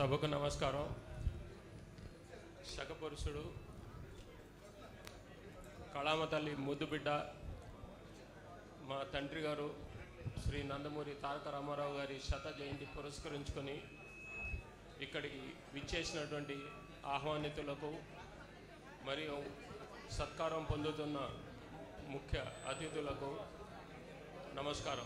సభకు నమస్కారం శకపురుషుడు కళామ తల్లి ముద్దు బిడ్డ మా తండ్రి గారు శ్రీ నందమూరి తారక రామారావు గారి శత జయంతి పురస్కరించుకొని ఇక్కడికి విచ్చేసినటువంటి ఆహ్వానితులకు మరియు సత్కారం పొందుతున్న ముఖ్య అతిథులకు నమస్కారం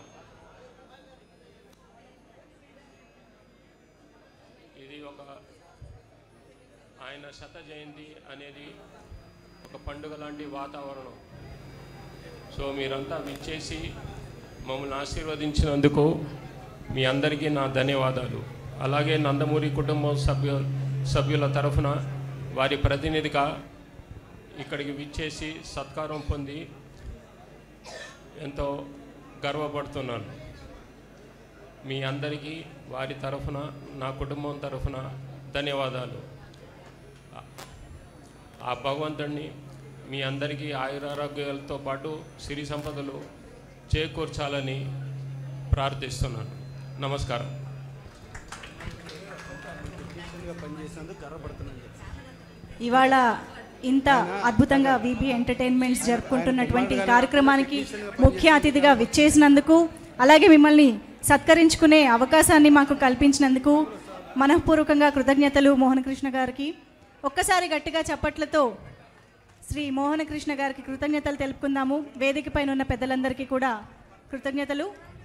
ఇది ఒక ఆయన శత జయంతి అనేది ఒక పండుగ లాంటి వాతావరణం సో మీరంతా విచ్చేసి మమ్మల్ని ఆశీర్వదించినందుకు మీ అందరికీ నా ధన్యవాదాలు అలాగే నందమూరి కుటుంబం సభ్యు సభ్యుల తరఫున వారి ప్రతినిధిగా ఇక్కడికి విచ్చేసి సత్కారం పొంది ఎంతో గర్వపడుతున్నాను మీ అందరికీ వారి తరఫున నా కుటుంబం తరఫున ధన్యవాదాలు ఆ- ఆ భగవంతుడిని మీ అందరికీ ఆయురారోగ్యాలతో పాటు సిరి సంపదలు చేకూర్చాలని ప్రార్థిస్తున్నాను నమస్కారం పనిచేసినందుకు గర్వపడుతున్నాను ఇవాళ ఇంత అద్భుతంగా విబి ఎంటర్టైన్మెంట్స్ జరుపుకుంటున్నటువంటి ఈ కార్యక్రమానికి ముఖ్య అతిథిగా విచ్చేసినందుకు అలాగే మిమ్మల్ని సత్కరించుకునే అవకాశాన్ని మాకు కల్పించినందుకు మనఃపూర్వకంగా కృతజ్ఞతలు మోహనకృష్ణ గారికి ఒక్కసారి గట్టిగా చప్పట్లతో శ్రీ మోహనకృష్ణ గారికి కృతజ్ఞతలు తెలుపుకుందాము వేదిక పైన ఉన్న పెద్దలందరికీ కూడా కృతజ్ఞతలు